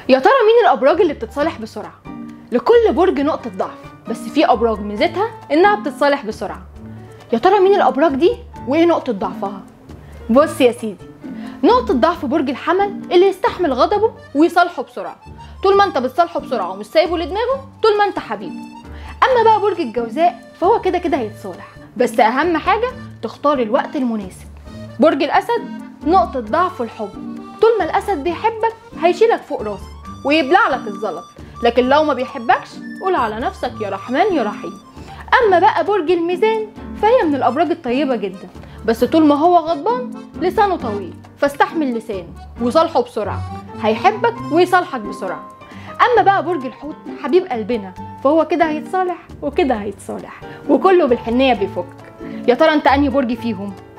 يا ترى مين الابراج اللي بتتصالح بسرعه لكل برج نقطه ضعف بس في ابراج ميزتها انها بتتصالح بسرعه يا ترى مين الابراج دي وايه نقطه ضعفها بص يا سيدي نقطة ضعف برج الحمل اللي يستحمل غضبه ويصالحه بسرعة طول ما انت بتصالحه بسرعة ومش سايبه لدماغه طول ما انت حبيبه اما بقى برج الجوزاء فهو كده كده هيتصالح بس اهم حاجة تختار الوقت المناسب برج الاسد نقطة ضعف الحب طول ما الاسد بيحبك هيشيلك فوق راسك ويبلع لك الزلط لكن لو ما بيحبكش قول على نفسك يا رحمن يا رحيم اما بقى برج الميزان فهي من الابراج الطيبة جدا بس طول ما هو غضبان لسانه طويل فاستحمل لسانه وصالحه بسرعة هيحبك ويصالحك بسرعة اما بقى برج الحوت حبيب قلبنا فهو كده هيتصالح وكده هيتصالح وكله بالحنية بيفك يا ترى انت انهي برج فيهم